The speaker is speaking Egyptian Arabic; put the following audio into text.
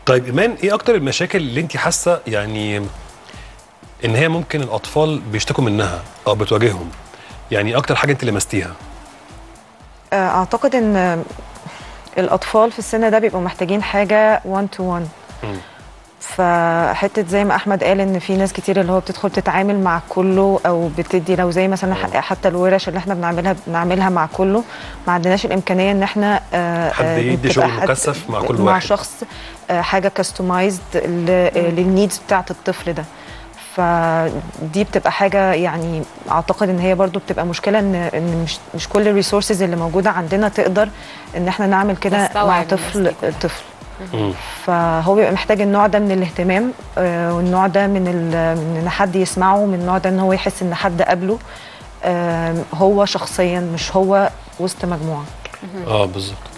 طيب ايمان ايه اكتر المشاكل اللي انت حاسه يعني ان هي ممكن الاطفال بيشتكوا منها او بتواجههم يعني اكتر حاجه انت لمستيها آه، اعتقد ان الاطفال في السن ده بيبقوا محتاجين حاجه 1 تو 1 مم. فحته زي ما احمد قال ان في ناس كتير اللي هو بتدخل تتعامل مع كله او بتدي لو زي مثلا ح- حتى الورش اللي احنا بنعملها بنعملها مع كله ما عندناش الامكانيه ان احنا آه، حد آه، يدي تبقى شغل حد- مكثف مع كل مع واحد. شخص آه، حاجه كاستمايزد للنيدز بتاعت الطفل ده فدي بتبقى حاجه يعني اعتقد ان هي برضو بتبقى مشكله ان ان مش مش كل الريسورسز اللي موجوده عندنا تقدر ان احنا نعمل كده تستوعب مع الناس طفل دي كلها. طفل مم. فهو بيبقى محتاج النوع ده من الاهتمام آه، والنوع ده من ال- من ان حد يسمعه من النوع ده ان هو يحس ان حد قبله آم، هو شخصيا مش هو وسط مجموعه اه بالظبط